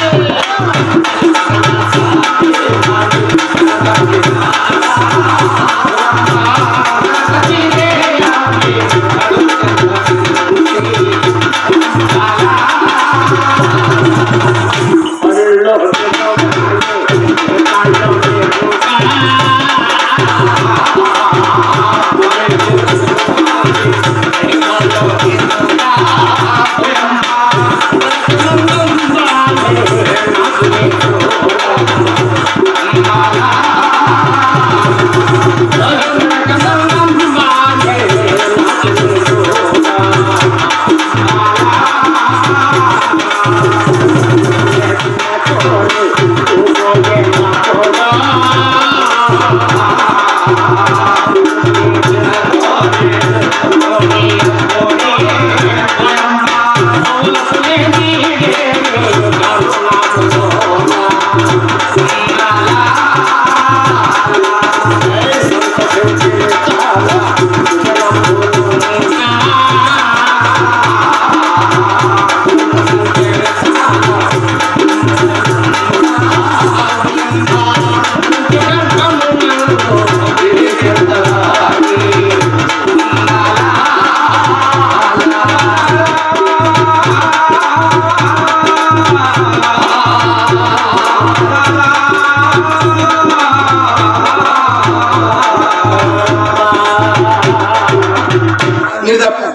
మీరు తప్ప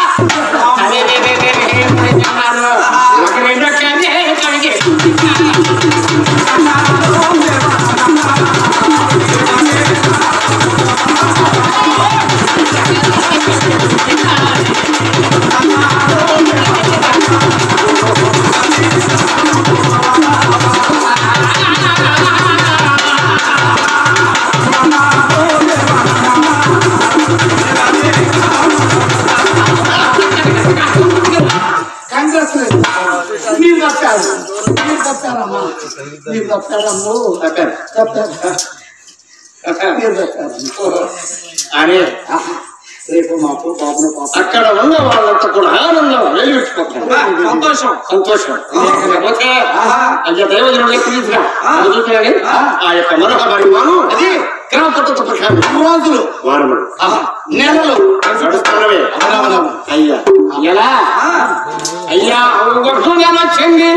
కంగ్రాచులేషన్ మీరు తప్పారు మీరు తప్పారమ్మా మీరు తప్పారమ్ము తప్పారు. తప్పారు మీరు తప్పారమ్మా అని రేపు మాకు పాపను పాప అక్కడ ఉన్న వాళ్ళంతా కూడా ఆనందం వెలిగించుకుంటారు సంతోషం సంతోషం లేకపోతే అయ్యా దైవజనుడు ఎప్పుడు చూసినాడు ఆ యొక్క మరొక పరిమాణం అది క్రమ పద్ధతి ప్రకారం రోజులు వారములు ఆహా, నెలలు నడుస్తున్నవే అవునవునవును. అయ్యా ఎలా అయ్యా గొప్పగా వచ్చింది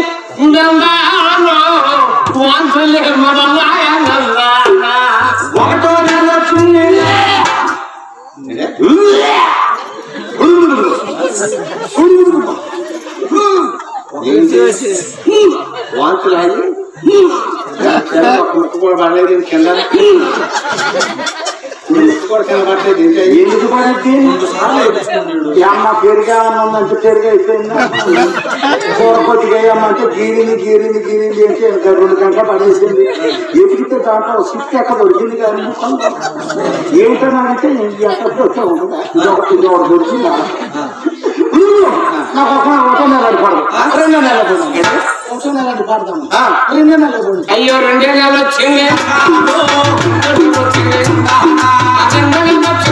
వాంతులే ఒకటో నెల వచ్చింది వాంతులు అది ముక్కు కూడా పడలేదు కింద ముక్కు కూడా కనబడలేదు ఇంకా ఎందుకు పడద్ది ఈ అమ్మ పెరుగా అమ్మంటే పెరుగా అయిపోయిందా కూర కొద్దిగా అమ్మంటే గీరింది గీరింది గీరింది అంటే ఇంకా రెండు గంటలు పడేసింది ఎదిగితే దాంట్లో సిక్స్ ఎక్కడ దొరికింది కానీ ఏమిటని అంటే ఎక్కడ వచ్చా ఉంటుందా ఇది ఒకటి ఇది ఒకటి దొరికిందా నాకు ఒక ఒకటో నెల పడదు రెండో నెల పడదాం ఒకటో నెల పడదాం రెండో నెల పడదు అయ్యో రెండే నెలలు వచ్చింది వచ్చింది